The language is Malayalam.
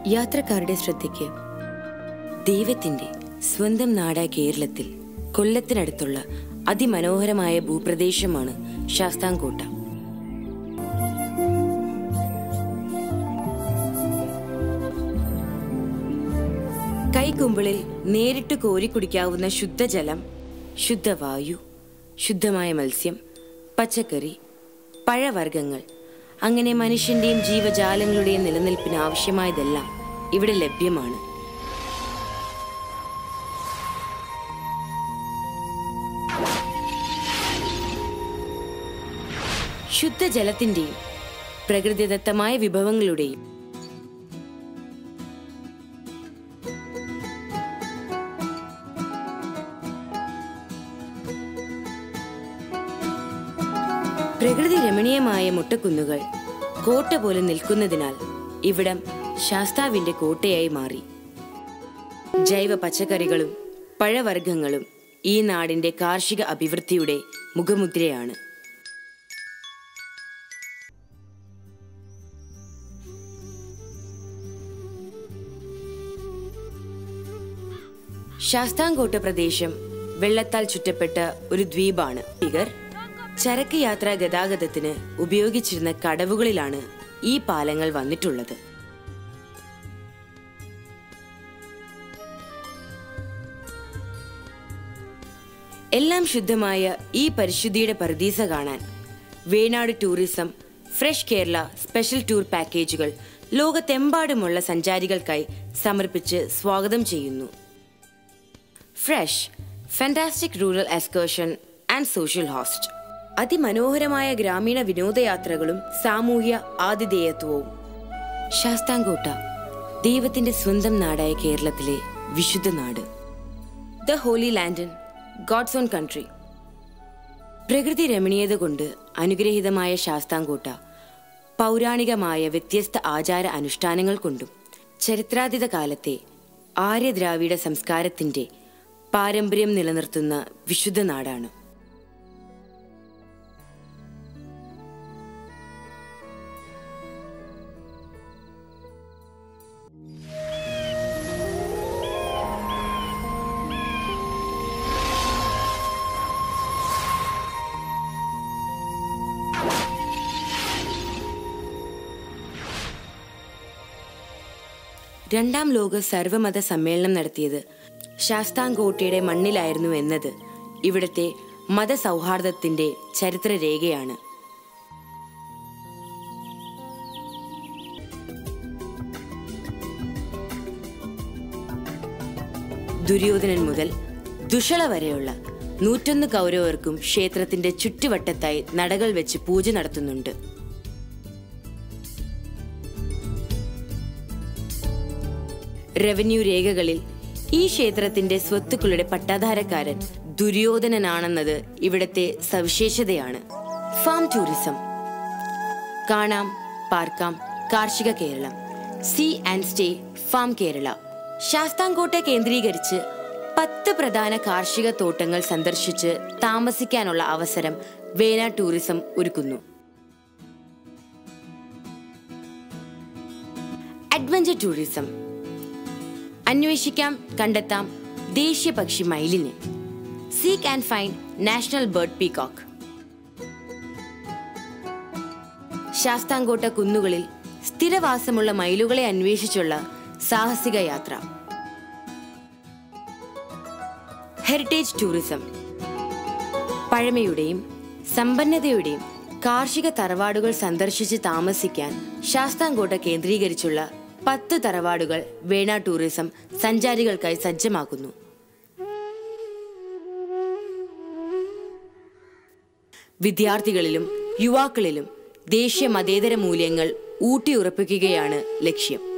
യാത്രക്കാരുടെ ശ്രദ്ധയ്ക്ക് ദൈവത്തിന്റെ സ്വന്തം നാടായ കേരളത്തിൽ കൊല്ലത്തിനടുത്തുള്ള അതിമനോഹരമായ ഭൂപ്രദേശമാണ് ശാസ്താംകോട്ട കൈക്കുമ്പിളിൽ നേരിട്ട് കോരി കുടിക്കാവുന്ന ശുദ്ധജലം ശുദ്ധവായു ശുദ്ധമായ മത്സ്യം പച്ചക്കറി പഴവർഗ്ഗങ്ങൾ അങ്ങനെ മനുഷ്യന്റെയും ജീവജാലങ്ങളുടെയും നിലനിൽപ്പിന് ആവശ്യമായതെല്ലാം ഇവിടെ ലഭ്യമാണ് ശുദ്ധജലത്തിന്റെയും പ്രകൃതിദത്തമായ വിഭവങ്ങളുടെയും പ്രകൃതി രമണീയമായ മുട്ടക്കുന്നുകൾ കോട്ട പോലെ നിൽക്കുന്നതിനാൽ ഇവിടം ശാസ്താവിന്റെ കോട്ടയായി മാറി ജൈവ പച്ചക്കറികളും പഴവർഗ്ഗങ്ങളും ഈ നാടിന്റെ കാർഷിക അഭിവൃദ്ധിയുടെ മുഖമുദ്രയാണ് ശാസ്താംകോട്ട പ്രദേശം വെള്ളത്താൽ ചുറ്റപ്പെട്ട ഒരു ദ്വീപാണ് ഇവർ ചരക്ക് യാത്രാ ഗതാഗതത്തിന് ഉപയോഗിച്ചിരുന്ന കടവുകളിലാണ് ഈ പാലങ്ങൾ വന്നിട്ടുള്ളത് എല്ലാം ശുദ്ധമായ ഈ പരിശുദ്ധിയുടെ പർദീസ കാണാൻ Venad tourism fresh Kerala special tour പാക്കേജുകൾ ലോകത്തെമ്പാടുമുള്ള സഞ്ചാരികൾക്കായി സമർപ്പിച്ച് സ്വാഗതം ചെയ്യുന്നു fresh fantastic rural excursion and social host അതിമനോഹരമായ ഗ്രാമീണ വിനോദയാത്രകളും സാമൂഹ്യ ആതിഥേയത്വവും ശാസ്താംകോട്ട ദൈവത്തിന്റെ സ്വന്തം നാടായ കേരളത്തിലെ വിശുദ്ധ നാട് the holy land God's own country പ്രകൃതി രമണീയത കൊണ്ട് അനുഗ്രഹീതമായ ശാസ്താംകോട്ട പൗരാണികമായ വ്യത്യസ്ത ആചാര അനുഷ്ഠാനങ്ങൾ കൊണ്ടും ചരിത്രാതീത കാലത്തെ ആര്യദ്രാവിഡ സംസ്കാരത്തിന്റെ പാരമ്പര്യം നിലനിർത്തുന്ന വിശുദ്ധ നാടാണ് രണ്ടാം ലോക സർവമത സമ്മേളനം നടത്തിയത് ശാസ്താംകോട്ടയുടെ മണ്ണിലായിരുന്നു എന്നത് ഇവിടുത്തെ മതസൗഹാർദ്ദത്തിന്റെ ചരിത്രരേഖയാണ് ദുര്യോധനൻ മുതൽ ദുഷള വരെയുള്ള നൂറ്റൊന്ന് കൗരവർക്കും ക്ഷേത്രത്തിന്റെ ചുറ്റുവട്ടത്തായി നടകൾ വെച്ച് പൂജ നടത്തുന്നുണ്ട് റവന്യൂ രേഖകളിൽ ഈ ക്ഷേത്രത്തിന്റെ സ്വത്തുക്കളുടെ പട്ടാധാരക്കാരൻ ദുര്യോധനനാണെന്നത് ഇവിടത്തെ സവിശേഷതയാണ് ഫാം ടൂറിസം കാണാം പാർക്കാം കാർഷിക Keralam see and stay farm Kerala Sasthamkotta കേന്ദ്രീകരിച്ച് പത്ത് പ്രധാന കാർഷിക തോട്ടങ്ങൾ സന്ദർശിച്ച് താമസിക്കാനുള്ള അവസരം വേന ടൂറിസം ഒരുക്കുന്നു അഡ്വഞ്ചർ ടൂറിസം അന്വേഷിക്കാം കണ്ടെത്താം ദേശീയ പക്ഷി മയിലിനെ seek and find national bird peacock Sasthamkotta കുന്നുകളിൽ സ്ഥിരവാസമുള്ള മയിലുകളെ അന്വേഷിച്ചുള്ള സാഹസിക യാത്ര ഹെറിറ്റേജ് ടൂറിസം പഴമയുടെയും സമ്പന്നതയുടെയും കാർഷിക തറവാടുകൾ സന്ദർശിച്ച് താമസിക്കാൻ ശാസ്താംകോട്ട കേന്ദ്രീകരിച്ചുള്ള പത്ത് തറവാടുകൾ വേണ ടൂറിസം സഞ്ചാരികൾക്കായി സജ്ജമാക്കുന്നു വിദ്യാർത്ഥികളിലും യുവാക്കളിലും ദേശീയ മതേതര മൂല്യങ്ങൾ ഊട്ടിയുറപ്പിക്കുകയാണ് ലക്ഷ്യം